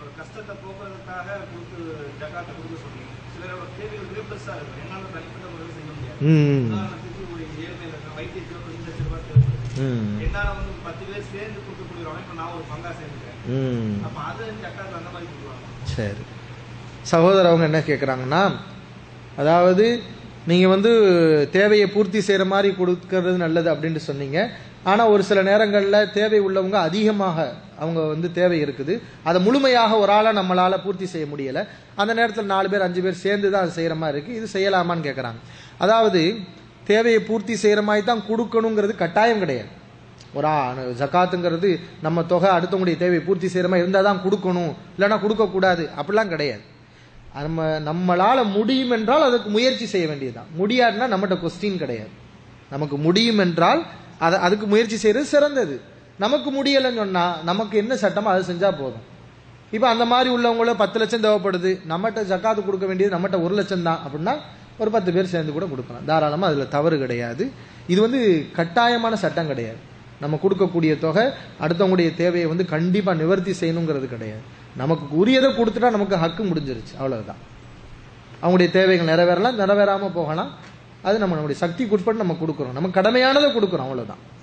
கஷ்டத்தை போக்குறதுக்காக கொடுத்து ஜக்காத்தை கொடுக்க சொன்னீங்க சிலரோட தேவைகள் மிக பெருசா இருக்கும் என்னால தனிப்பட்ட முறையில் செய்ய முடியாது ம் உதாரணத்துக்கு ஒரு ஏழ்மையில இருக்க வைத்தியத்தில் ஒரு ரெண்டு லட்சம் ரூபாய் தேவைப்படுது ம் என்னால வந்து ஒரு பத்து பேர் சேர்ந்து கொடுக்கக்கூடிய ஒரு அமைப்பு நான் ஒரு பங்கா சேர்ந்துட்டேன் ம் அப்ப அது ஜக்காத்து அந்த மாதிரி கொடுக்குறாங்க சரி சகோதரர் அவங்க என்ன கேட்குறாங்கன்னா அதாவது நீங்கள் வந்து தேவையை பூர்த்தி செய்கிற மாதிரி கொடுக்கறது நல்லது அப்படின்ட்டு சொன்னீங்க ஆனால் ஒரு சில நேரங்களில் தேவை உள்ளவங்க அதிகமாக அவங்க வந்து தேவை இருக்குது அதை முழுமையாக ஒரு ஆளாக நம்மளால் பூர்த்தி செய்ய முடியலை அந்த நேரத்தில் நாலு பேர் அஞ்சு பேர் சேர்ந்து தான் அது செய்கிற மாதிரி இருக்குது இது செய்யலாமான்னு கேட்குறாங்க அதாவது தேவையை பூர்த்தி செய்கிற மாதிரி தான் கொடுக்கணுங்கிறது கட்டாயம் கிடையாது ஒரு ஆ- ஜக்காத்துங்கிறது நம்ம தொகை அடுத்தவங்களுடைய தேவையை பூர்த்தி செய்கிற மாதிரி இருந்தால் தான் கொடுக்கணும் இல்லைன்னா கொடுக்கக்கூடாது அப்படிலாம் கிடையாது நம்ம நம்மளால முடியும் என்றால் அதுக்கு முயற்சி செய்ய வேண்டியதுதான் முடியாதுன்னா நம்மகிட்ட கொஸ்டின் கிடையாது நமக்கு முடியும் என்றால் அதை அதுக்கு முயற்சி செய்யறது சிறந்தது நமக்கு முடியலைன்னு சொன்னா நமக்கு என்ன சட்டமோ அதை செஞ்சா போதும் இப்போ அந்த மாதிரி உள்ளவங்கள பத்து லட்சம் தேவைப்படுது நம்மகிட்ட ஜக்காத்து கொடுக்க வேண்டியது நம்மகிட்ட ஒரு லட்சம் தான் அப்படின்னா ஒரு பத்து பேர் சேர்ந்து கூட கொடுக்கலாம் தாராளமாக அதில் தவறு கிடையாது இது வந்து கட்டாயமான சட்டம் கிடையாது நம்ம கொடுக்கக்கூடிய தொகை அடுத்தவங்களுடைய தேவையை வந்து கண்டிப்பாக நிவர்த்தி செய்யணுங்கிறது கிடையாது நமக்கு உரியதை கொடுத்துட்டா நமக்கு ஹக்கு முடிஞ்சிருச்சு அவ்வளவுதான் அவங்களுடைய தேவைகள் நிறைவேறலாம் நிறைவேறாமல் போகலாம் அது நம்ம நம்முடைய சக்திக்கு உட்பட்டு நம்ம கொடுக்குறோம் நம்ம கடமையானதை கொடுக்குறோம் அவ்வளவுதான்